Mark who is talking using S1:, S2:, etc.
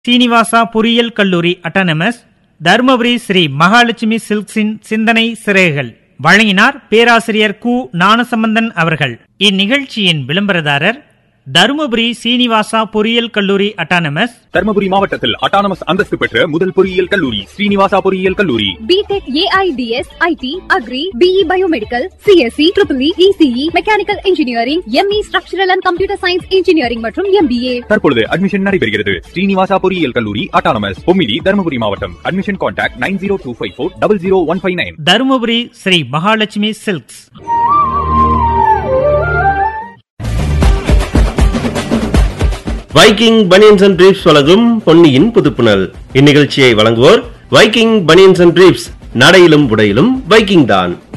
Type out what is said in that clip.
S1: சீனிவாசா பொறியியல் கல்லூரி அட்டானமஸ் தருமபுரி ஸ்ரீ மகாலட்சுமி சில்க்ஸின் சிந்தனை சிறைகள் வழங்கினார் பேராசிரியர் கு ஞானசம்பந்தன் அவர்கள் இந்நிகழ்ச்சியின் விளம்பரதாரர் தருமபுரி சீனிவாசா பொறியியல் கல்லூரி அட்டானமஸ்
S2: தர்மபுரி மாவட்டத்தில் அட்டானமஸ் அந்தஸ்து பெற்ற முதல் பொறியியல் கல்லூரி ஸ்ரீனிவாசா பொறியியல் கல்லூரி
S3: B Tech AIDS IT agri BE biomedical CSC triple ECE mechanical engineering ME structural and computer science engineering மற்றும் எம்பிஏ
S2: தற்பொழுது அட்மிஷன் நடைபெறுகிறது ஸ்ரீனிவாசா பொறியியல் கல்லூரி அட்டானமஸ் பொம்மிடி தர்மபுரி மாவட்டம் admission contact nine zero two five four double zero one five nine
S1: Dharmapuri Sri Mahalakshmi silks
S4: Viking banians and briefs வழங்கும் பொன்னியின் புதுப்புணல் இந்நிகழ்ச்சியை வழங்குவோர் வைக்கிங் பனியன்ஸ் அண்ட் பிரீப்ஸ் நடையிலும் உடையிலும் வைக்கிங் தான்